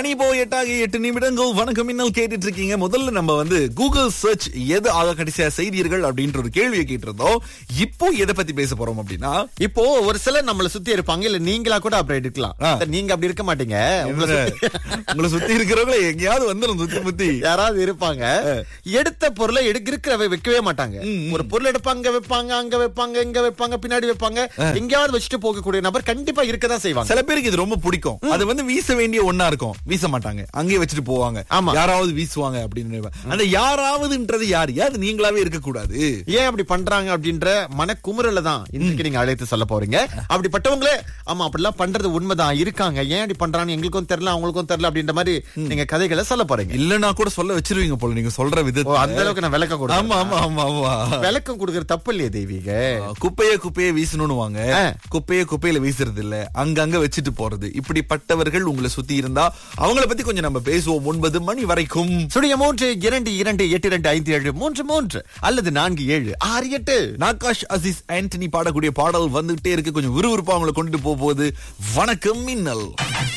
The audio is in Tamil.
மணி போய் எட்டாகி எட்டு நிமிடங்கள் வணக்கம் மின்னல் கேட்டுட்டு இருக்கீங்க முதல்ல நம்ம வந்து கூகுள் சர்ச் எது ஆக கடைசியா செய்தீர்கள் அப்படின்ற ஒரு கேள்வியை கேட்டிருந்தோம் இப்போ எதை பத்தி பேச போறோம் அப்படின்னா இப்போ ஒரு சிலர் நம்மள சுத்தி இருப்பாங்க இல்ல நீங்களா கூட அப்படி இருக்கலாம் ஆ. நீங்க அப்படி இருக்க மாட்டீங்க உங்களை சுத்தி உங்களை சுத்தி இருக்கிறவங்கள எங்கேயாவது வந்துடும் சுத்தி முத்தி யாராவது இருப்பாங்க எடுத்த பொருளை எடுக்க இருக்கிற வைக்கவே மாட்டாங்க ஒரு பொருள் எடுப்பாங்க வைப்பாங்க அங்க வைப்பாங்க இங்க வைப்பாங்க பின்னாடி வைப்பாங்க எங்கேயாவது வச்சுட்டு போகக்கூடிய நபர் கண்டிப்பா இருக்கதான் செய்வாங்க சில பேருக்கு இது ரொம்ப பிடிக்கும் அது வந்து வீச வேண்டிய ஒண்ணா இருக்கும் வீச மாட்டாங்க அங்கேயே வச்சுட்டு போவாங்க ஆமா. யாராவது வீசுவாங்க அப்படின்னு அந்த யாராவதுன்றது யார் அது நீங்களாவே இருக்க கூடாது ஏன் அப்படி பண்றாங்க அப்படின்ற மனக்குமுறல தான் இன்னைக்கு நீங்க அழைத்து சொல்ல போறீங்க அப்படிப்பட்டவங்களே ஆமா அப்படிலாம் பண்றது உண்மைதான் இருக்காங்க ஏன் அப்படி பண்றாங்க எங்களுக்கும் தெரியல அவங்களுக்கும் தெரியல அப்படின்ற மாதிரி நீங்க கதைகளை சொல்ல போறீங்க இல்லன்னா கூட சொல்ல வச்சிருவீங்க போல நீங்க சொல்ற ஓ, விதத்தை அந்த அளவுக்கு நான் விளக்கம் ஆமா கொடுத்தேன் ஆமா ஆமா ஆமா விளக்கம் கொடுக்கற தப்பு இல்லையே தெய்வீக குப்பைய குப்பைய வீசணும்னு வாங்க ஆ. குப்பைய குப்பையில வீசுறது இல்ல அங்கங்க வச்சுட்டு போறது இப்படிப்பட்டவர்கள் உங்களை சுத்தி இருந்தா அவங்கள பத்தி கொஞ்சம் நம்ம பேசுவோம் ஒன்பது மணி வரைக்கும் சுடிய மூன்று இரண்டு இரண்டு எட்டு இரண்டு ஐந்து ஏழு மூன்று மூன்று அல்லது நான்கு ஏழு ஆறு எட்டு நாகாஷ் அசிஸ் ஆண்டனி பாடக்கூடிய பாடல் வந்துகிட்டே இருக்கு கொஞ்சம் விறுவிறுப்பா அவங்களை கொண்டு போக போகுது வணக்கம் மின்னல்